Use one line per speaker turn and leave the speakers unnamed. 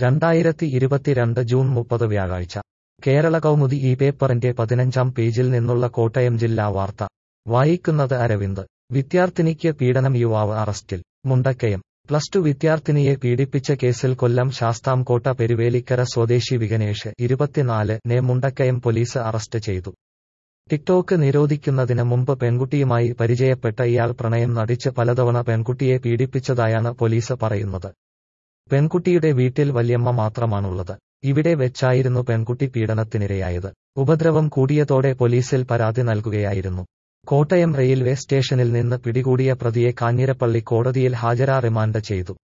രണ്ടായിരത്തി ഇരുപത്തിരണ്ട് ജൂൺ മുപ്പത് വ്യാഴാഴ്ച കേരള കൗമുദി ഈ പേപ്പറിന്റെ പതിനഞ്ചാം പേജിൽ നിന്നുള്ള കോട്ടയം ജില്ലാ വാർത്ത വായിക്കുന്നത് അരവിന്ദ് വിദ്യാർത്ഥിനിക്ക് പീഡനം യുവാവ് അറസ്റ്റിൽ മുണ്ടക്കയം പ്ലസ് ടു വിദ്യാർത്ഥിനിയെ പീഡിപ്പിച്ച കേസിൽ കൊല്ലം ശാസ്താംകോട്ട പെരുവേലിക്കര സ്വദേശി വിഘനേഷ് ഇരുപത്തിനാല് നെ മുണ്ടക്കയം പോലീസ് അറസ്റ്റ് ചെയ്തു ടിക്ടോക്ക് നിരോധിക്കുന്നതിന് മുമ്പ് പെൺകുട്ടിയുമായി പരിചയപ്പെട്ട ഇയാൾ പ്രണയം നടിച്ച് പലതവണ പെൺകുട്ടിയെ പീഡിപ്പിച്ചതായാണ് പോലീസ് പറയുന്നത് പെൺകുട്ടിയുടെ വീട്ടിൽ വല്യമ്മ മാത്രമാണുള്ളത് ഇവിടെ വെച്ചായിരുന്നു പെൺകുട്ടി പീഡനത്തിനിരയായത് ഉപദ്രവം കൂടിയതോടെ പോലീസിൽ പരാതി നൽകുകയായിരുന്നു കോട്ടയം റെയിൽവേ സ്റ്റേഷനിൽ നിന്ന് പിടികൂടിയ പ്രതിയെ കാഞ്ഞിരപ്പള്ളി കോടതിയിൽ ഹാജരാ റിമാൻഡ് ചെയ്തു